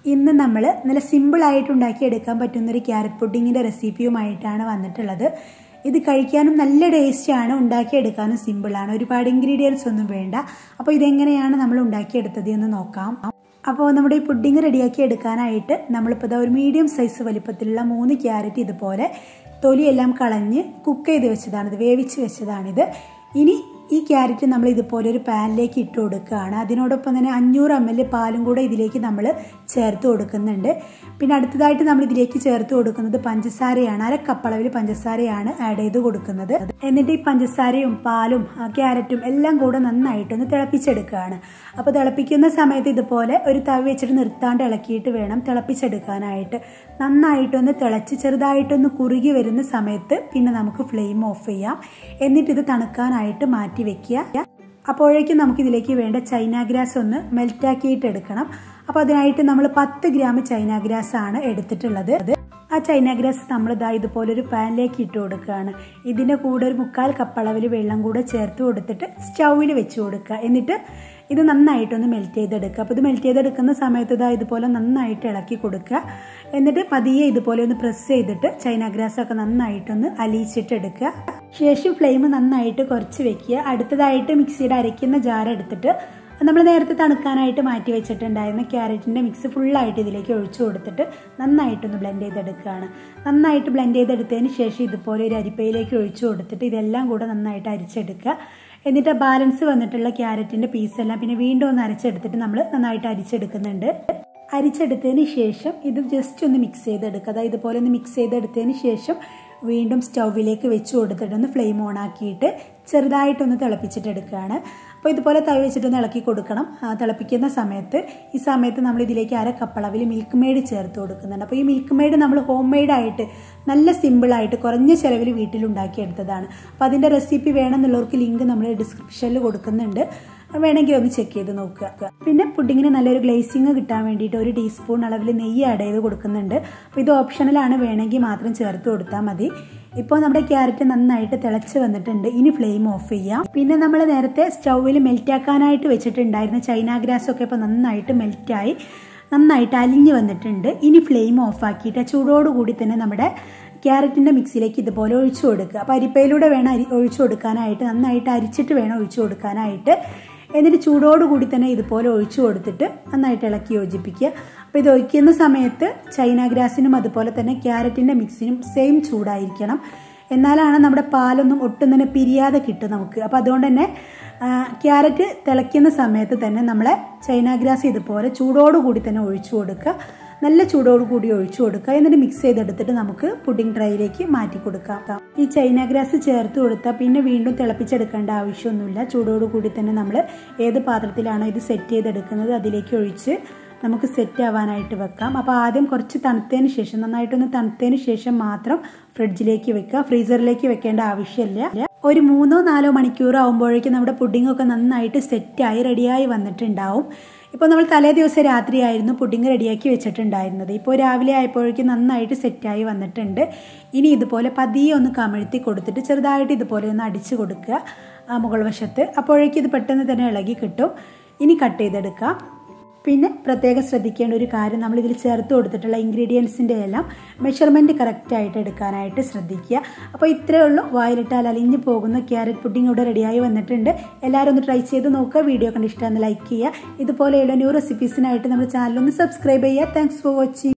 ഇന്ന് നമ്മൾ നല്ല സിമ്പിളായിട്ട് ഉണ്ടാക്കിയെടുക്കാൻ പറ്റുന്ന ഒരു ക്യാരറ്റ് പുഡിങ്ങിൻ്റെ റെസിപ്പിയുമായിട്ടാണ് വന്നിട്ടുള്ളത് ഇത് കഴിക്കാനും നല്ല ടേസ്റ്റാണ് ഉണ്ടാക്കിയെടുക്കാനും സിമ്പിളാണ് ഒരുപാട് ഇൻഗ്രീഡിയൻസ് ഒന്നും വേണ്ട അപ്പോൾ ഇതെങ്ങനെയാണ് നമ്മൾ ഉണ്ടാക്കിയെടുത്തത് എന്ന് നോക്കാം അപ്പോൾ നമ്മുടെ ഈ പുഡിങ് റെഡിയാക്കി എടുക്കാനായിട്ട് നമ്മളിപ്പോൾ ഒരു മീഡിയം സൈസ് വലിപ്പത്തിലുള്ള മൂന്ന് ക്യാരറ്റ് ഇതുപോലെ തൊലിയെല്ലാം കളഞ്ഞ് കുക്ക് ചെയ്ത് വെച്ചതാണിത് വേവിച്ച് വെച്ചതാണിത് ഇനി ഈ ക്യാരറ്റ് നമ്മൾ ഇതുപോലെ ഒരു പാനിലേക്ക് ഇട്ട് കൊടുക്കുകയാണ് അതിനോടൊപ്പം തന്നെ അഞ്ഞൂറ് എം എൽ പാലും കൂടെ ഇതിലേക്ക് നമ്മൾ ചേർത്ത് കൊടുക്കുന്നുണ്ട് പിന്നെ അടുത്തതായിട്ട് നമ്മൾ ഇതിലേക്ക് ചേർത്ത് കൊടുക്കുന്നത് പഞ്ചസാരയാണ് അര കപ്പളവിൽ പഞ്ചസാരയാണ് ആഡ് ചെയ്ത് കൊടുക്കുന്നത് എന്നിട്ട് ഈ പഞ്ചസാരയും പാലും ക്യാരറ്റും എല്ലാം കൂടെ നന്നായിട്ടൊന്ന് തിളപ്പിച്ചെടുക്കുകയാണ് അപ്പോൾ തിളപ്പിക്കുന്ന സമയത്ത് ഇതുപോലെ ഒരു തവി വെച്ചിട്ട് നിർത്താണ്ട് ഇളക്കിയിട്ട് വേണം തിളപ്പിച്ചെടുക്കാനായിട്ട് നന്നായിട്ടൊന്ന് തിളച്ച് ചെറുതായിട്ടൊന്ന് കുറുകി വരുന്ന സമയത്ത് പിന്നെ നമുക്ക് ഫ്ലെയിം ഓഫ് ചെയ്യാം എന്നിട്ട് ഇത് തണുക്കാനായിട്ട് മാറ്റി വെക്കുക അപ്പോഴേക്കും നമുക്ക് ഇതിലേക്ക് വേണ്ട ചൈന ഗ്രാസ് ഒന്ന് മെൽറ്റാക്കിയിട്ട് എടുക്കണം അപ്പോൾ അതിനായിട്ട് നമ്മൾ പത്ത് ഗ്രാം ചൈന ഗ്രാസ് ആണ് എടുത്തിട്ടുള്ളത് ആ ചൈന ഗ്രാസ് നമ്മൾ ഇതാ ഇതുപോലെ ഒരു പാനിലേക്ക് ഇട്ട് കൊടുക്കുകയാണ് ഇതിൻ്റെ കൂടെ ഒരു മുക്കാൽ കപ്പളവിൽ വെള്ളം കൂടെ ചേർത്ത് കൊടുത്തിട്ട് സ്റ്റൗവിൽ വെച്ച് കൊടുക്കുക എന്നിട്ട് ഇത് നന്നായിട്ടൊന്ന് മെൽറ്റ് ചെയ്തെടുക്കുക അപ്പോൾ ഇത് മെൽറ്റ് ചെയ്തെടുക്കുന്ന സമയത്ത് ഇതാ ഇതുപോലെ നന്നായിട്ട് ഇളക്കി കൊടുക്കുക എന്നിട്ട് പതിയെ ഇതുപോലെ ഒന്ന് പ്രസ് ചെയ്തിട്ട് ചൈന ഗ്രാസ് ഒക്കെ നന്നായിട്ടൊന്ന് അലിയിച്ചിട്ടെടുക്കുക ശേഷം ഫ്ലെയിം നന്നായിട്ട് കുറച്ച് വെക്കുക അടുത്തതായിട്ട് മിക്സിയുടെ അരയ്ക്കുന്ന ജാർ എടുത്തിട്ട് നമ്മൾ നേരത്തെ തണുക്കാനായിട്ട് മാറ്റി വെച്ചിട്ടുണ്ടായിരുന്ന ക്യാരറ്റിൻ്റെ മിക്സ് ഫുള്ളായിട്ട് ഇതിലേക്ക് ഒഴിച്ചു കൊടുത്തിട്ട് നന്നായിട്ടൊന്ന് ബ്ലെൻഡ് ചെയ്തെടുക്കുകയാണ് നന്നായിട്ട് ബ്ലെൻഡ് ചെയ്തെടുത്തതിന് ശേഷം ഇതുപോലെ ഒരു അരിപ്പയിലേക്ക് ഒഴിച്ചു കൊടുത്തിട്ട് ഇതെല്ലാം കൂടെ നന്നായിട്ട് അരിച്ചെടുക്കുക എന്നിട്ട് ബാലൻസ് വന്നിട്ടുള്ള ക്യാരറ്റിൻ്റെ പീസെല്ലാം പിന്നെ വീണ്ടും ഒന്ന് അരച്ചെടുത്തിട്ട് നമ്മൾ നന്നായിട്ട് അരിച്ചെടുക്കുന്നുണ്ട് അരിച്ചെടുത്തതിന് ശേഷം ഇത് ജസ്റ്റ് ഒന്ന് മിക്സ് ചെയ്തെടുക്കുക അതായത് ഇതുപോലെ ഒന്ന് മിക്സ് ചെയ്തെടുത്തതിന് ശേഷം വീണ്ടും സ്റ്റൗവിലേക്ക് വെച്ച് കൊടുത്തിട്ടൊന്ന് ഫ്ലെയിം ഓൺ ആക്കിയിട്ട് ചെറുതായിട്ടൊന്ന് തിളപ്പിച്ചിട്ടെടുക്കുകയാണ് അപ്പോൾ ഇതുപോലെ തവി വെച്ചിട്ടൊന്ന് ഇളക്കി കൊടുക്കണം തിളപ്പിക്കുന്ന സമയത്ത് ഈ സമയത്ത് നമ്മൾ ഇതിലേക്ക് അര കപ്പളവിൽ മിൽക്ക് മെയ്ഡ് ചേർത്ത് കൊടുക്കുന്നുണ്ട് അപ്പോൾ ഈ മിൽക്ക് മെയ്ഡ് നമ്മൾ ഹോം മെയ്ഡായിട്ട് നല്ല സിമ്പിളായിട്ട് കുറഞ്ഞ ചിലവിൽ വീട്ടിലുണ്ടാക്കിയെടുത്തതാണ് അപ്പോൾ അതിൻ്റെ റെസിപ്പി വേണമെന്നുള്ളവർക്ക് ലിങ്ക് നമ്മൾ ഡിസ്ക്രിപ്ഷനിൽ കൊടുക്കുന്നുണ്ട് വേണമെങ്കിൽ ഒന്ന് ചെക്ക് ചെയ്ത് നോക്കുക പിന്നെ പുഡിങ്ങിന് നല്ലൊരു ഗ്ലേസിങ് കിട്ടാൻ വേണ്ടിയിട്ട് ഒരു ടീസ്പൂൺ അളവിൽ നെയ്യ് ആഡ് ചെയ്ത് കൊടുക്കുന്നുണ്ട് അപ്പോൾ ഇത് ഓപ്ഷണലാണ് വേണമെങ്കിൽ മാത്രം ചേർത്ത് കൊടുത്താൽ മതി ഇപ്പോൾ നമ്മുടെ ക്യാരറ്റ് നന്നായിട്ട് തിളച്ച് വന്നിട്ടുണ്ട് ഇനി ഫ്ലെയിം ഓഫ് ചെയ്യാം പിന്നെ നമ്മൾ നേരത്തെ സ്റ്റൗവിൽ മെൽറ്റ് ആക്കാനായിട്ട് വെച്ചിട്ടുണ്ടായിരുന്ന ചൈന ഗ്രാസ് ഒക്കെ ഇപ്പോൾ നന്നായിട്ട് മെൽറ്റായി നന്നായിട്ട് അലിഞ്ഞു വന്നിട്ടുണ്ട് ഇനി ഫ്ലെയിം ഓഫ് ആക്കിയിട്ട് ചൂടോടുകൂടി തന്നെ നമ്മുടെ ക്യാരറ്റിൻ്റെ മിക്സിയിലേക്ക് ഇതുപോലെ ഒഴിച്ചു കൊടുക്കുക അപ്പോൾ അരിപ്പയിലൂടെ വേണം അരി ഒഴിച്ചു കൊടുക്കാനായിട്ട് നന്നായിട്ട് അരിച്ചിട്ട് വേണം ഒഴിച്ചു കൊടുക്കാനായിട്ട് എന്നിട്ട് ചൂടോടുകൂടി തന്നെ ഇതുപോലെ ഒഴിച്ചു കൊടുത്തിട്ട് നന്നായിട്ട് ഇളക്കി യോജിപ്പിക്കുക അപ്പോൾ ഇത് ഒഴിക്കുന്ന സമയത്ത് ചൈന ഗ്രാസിനും അതുപോലെ തന്നെ ക്യാരറ്റിൻ്റെ മിക്സിനും സെയിം ചൂടായിരിക്കണം എന്നാലാണ് നമ്മുടെ പാലൊന്നും ഒട്ടും തന്നെ പിരിയാതെ കിട്ടും നമുക്ക് അപ്പോൾ അതുകൊണ്ട് തന്നെ ക്യാരറ്റ് തിളയ്ക്കുന്ന സമയത്ത് തന്നെ നമ്മളെ ചൈന ഗ്രാസ് ഇതുപോലെ ചൂടോടുകൂടി തന്നെ ഒഴിച്ചു കൊടുക്കുക നല്ല ചൂടോടുകൂടി ഒഴിച്ചു കൊടുക്കുക എന്നിട്ട് മിക്സ് ചെയ്തെടുത്തിട്ട് നമുക്ക് പുഡിംഗ് ട്രൈയിലേക്ക് മാറ്റി കൊടുക്കാം ഈ ചൈന ഗ്രാസ് ചേർത്ത് കൊടുത്താൽ പിന്നെ വീണ്ടും തിളപ്പിച്ചെടുക്കേണ്ട ആവശ്യമൊന്നുമില്ല ചൂടോടുകൂടി തന്നെ നമ്മൾ ഏത് പാത്രത്തിലാണോ ഇത് സെറ്റ് ചെയ്തെടുക്കുന്നത് അതിലേക്ക് ഒഴിച്ച് നമുക്ക് സെറ്റ് ആവാനായിട്ട് വെക്കാം അപ്പോൾ ആദ്യം കുറച്ച് തണുത്തതിന് ശേഷം നന്നായിട്ടൊന്ന് തണുത്തതിന് ശേഷം മാത്രം ഫ്രിഡ്ജിലേക്ക് വെക്കുക ഫ്രീസറിലേക്ക് വെക്കേണ്ട ആവശ്യമില്ല ഒരു മൂന്നോ നാലോ മണിക്കൂർ ആകുമ്പോഴേക്കും നമ്മുടെ പുഡിംഗ് ഒക്കെ നന്നായിട്ട് സെറ്റായി റെഡിയായി വന്നിട്ടുണ്ടാവും ഇപ്പോൾ നമ്മൾ തലേ ദിവസം രാത്രിയായിരുന്നു പുഡിംഗ് റെഡിയാക്കി വെച്ചിട്ടുണ്ടായിരുന്നത് ഇപ്പോൾ രാവിലെ ആയപ്പോഴേക്കും നന്നായിട്ട് സെറ്റായി വന്നിട്ടുണ്ട് ഇനി ഇതുപോലെ പതിയെ ഒന്ന് കമഴ്ത്തി കൊടുത്തിട്ട് ചെറുതായിട്ട് ഇതുപോലെ ഒന്ന് അടിച്ചു കൊടുക്കുക മുകൾ വശത്ത് അപ്പോഴേക്കും ഇത് പെട്ടെന്ന് തന്നെ ഇളകി കിട്ടും ഇനി കട്ട് ചെയ്തെടുക്കാം പിന്നെ പ്രത്യേകം ശ്രദ്ധിക്കേണ്ട ഒരു കാര്യം നമ്മൾ ഇതിൽ ചേർത്ത് കൊടുത്തിട്ടുള്ള ഇൻഗ്രീഡിയൻസിൻ്റെ എല്ലാം മെഷർമെൻറ്റ് കറക്റ്റായിട്ട് എടുക്കാനായിട്ട് ശ്രദ്ധിക്കുക അപ്പോൾ ഇത്രയേ ഉള്ളൂ വായിലിട്ടാൽ അലിഞ്ഞു പോകുന്ന ക്യാരറ്റ് പുഡിംഗ് ഇവിടെ റെഡിയായി വന്നിട്ടുണ്ട് എല്ലാവരും ഒന്ന് ട്രൈ ചെയ്ത് നോക്കുക വീഡിയോ കണ്ട് ഇഷ്ടമെന്ന് ലൈക്ക് ചെയ്യുക ഇതുപോലെയുള്ള ന്യൂ റെസിപ്പീസിനായിട്ട് നമ്മുടെ ചാനൽ ഒന്ന് സബ്സ്ക്രൈബ് ചെയ്യുക താങ്ക്സ് ഫോർ വാച്ചിങ്